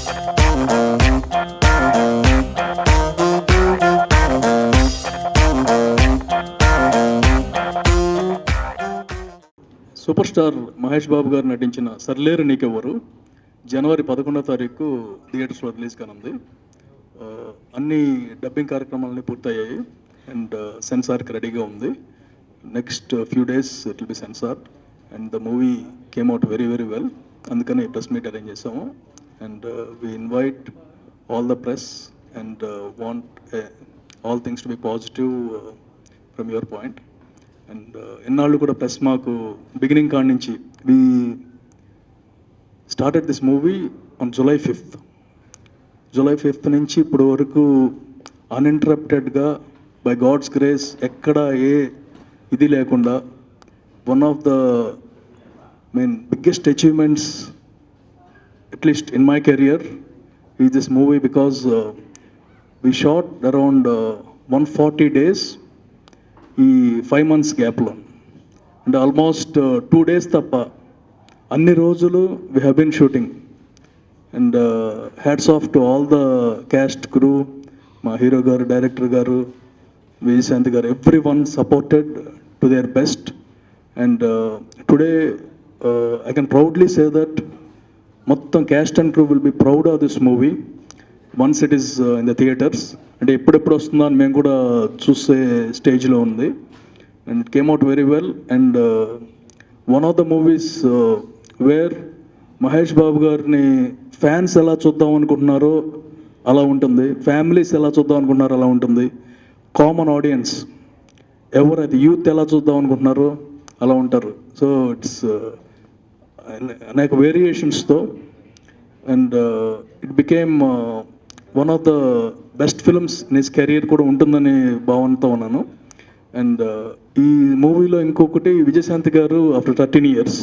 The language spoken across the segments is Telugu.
సూపర్ స్టార్ మహేష్ బాబు గారు నటించిన సర్లేరు నీకెవ్వరు జనవరి పదకొండో తారీఖు థియేటర్స్లో రిలీజ్ కానుంది ఆ, అన్ని డబ్బింగ్ కార్యక్రమాలన్నీ పూర్తయ్యాయి అండ్ సెన్సార్కి రెడీగా ఉంది next few days it will be censor and the movie came out very very well అందుకని ప్రెస్ మీట్ అరేంజ్ చేసాము and we invite all the press and want all things to be positive from your point and ఎన్నాళ్ళు కూడా ప్రెస్ మాకు బిగినింగ్ కాడి నుంచి we started this movie on July fifth July fifth నుంచి ఇప్పుడు వరకు అన్ఇంటరప్టెడ్గా బై గాడ్స్ గ్రేస్ ఎక్కడ ఏ ఇది లేకుండా one of the main biggest achievements at least in my career ఈ this movie because we shot around one forty days ఈ ఫైవ్ మంత్స్ గ్యాప్లో అంటే ఆల్మోస్ట్ టూ డేస్ తప్ప అన్ని రోజులు we have been shooting and hats off to all the cast crew మా hero garu director garu Vijayashanti garu everyone supported to their best and today I can proudly say that మొత్తం cast and crew will be proud of this movie once it is in the theatres అంటే ఎప్పుడెప్పుడు వస్తుందో అని మేము కూడా చూసే స్టేజ్లో ఉంది and it came out very well and one of the movies where Mahesh Babu గారిని ఫ్యాన్స్ ఎలా చూద్దాం అనుకుంటున్నారో అలా ఉంటుంది ఫ్యామిలీస్ ఎలా చూద్దాం అనుకుంటున్నారో అలా ఉంటుంది కామన్ ఆడియన్స్ ఎవరైతే యూత్ ఎలా చూద్దాం అనుకుంటున్నారో అలా ఉంటారు సో ఇట్స్ అనేక వేరియేషన్స్తో and it became one of the best films in his career కూడా ఉంటుందని భావనతో ఉన్నాను అండ్ ఈ మూవీలో ఇంకొకటి Vijayashanti garu after thirteen years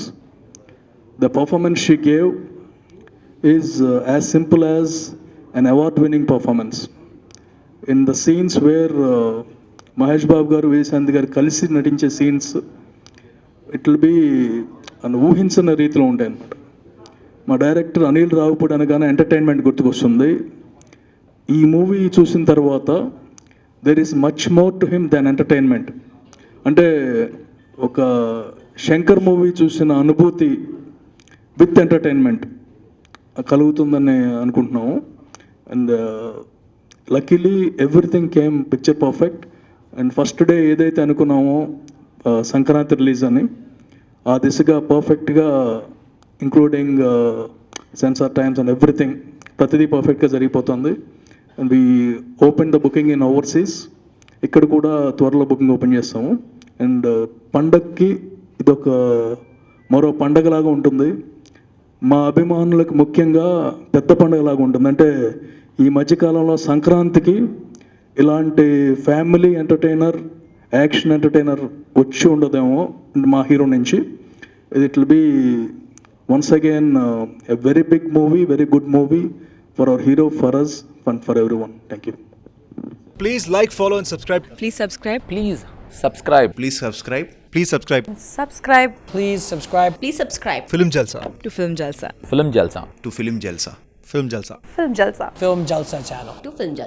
the performance she gave is as simple as an award winning performance in the scenes where Mahesh Babu garu Vijayashanti గారు కలిసి నటించే సీన్స్ ఇట్ విల్ బి అని ఊహించిన రీతిలో ఉంటాయి అన్నమాట మా డైరెక్టర్ అనిల్ రావుపూడి అనగానే ఎంటర్టైన్మెంట్ గుర్తుకొస్తుంది ఈ మూవీ చూసిన తర్వాత there is much more to him than entertainment అంటే ఒక శంకర్ మూవీ చూసిన అనుభూతి విత్ ఎంటర్టైన్మెంట్ కలుగుతుందని అనుకుంటున్నాము and luckily everything came picture perfect and first day ఏదైతే అనుకున్నామో ఆ, సంక్రాంతి రిలీజ్ అని ఆ దిశగా పర్ఫెక్ట్గా including censor times and everything ప్రతిదీ పర్ఫెక్ట్గా జరిగిపోతుంది and we open the booking in overseas ఇక్కడ కూడా త్వరలో బుకింగ్ ఓపెన్ చేస్తాము అండ్ పండక్కి ఇదొక మరో పండగలాగా ఉంటుంది మా అభిమానులకు ముఖ్యంగా పెద్ద పండుగలాగా ఉంటుంది అంటే ఈ మధ్యకాలంలో సంక్రాంతికి ఇలాంటి ఫ్యామిలీ ఎంటర్టైనర్ యాక్షన్ ఎంటర్టైనర్ వచ్చి ఉండదేమో మా హీరో నుంచి it will be once again a very big movie very good movie for our hero for us and for everyone thank you Please like, follow, and subscribe. Please subscribe. Please subscribe. Please subscribe. Please subscribe. Subscribe Please subscribe. Please subscribe Film Jalsa. to Film Jalsa. Film Jalsa. To Film Jalsa. Film Jalsa. Film Jalsa. Film Jalsa channel. To Film Jalsa.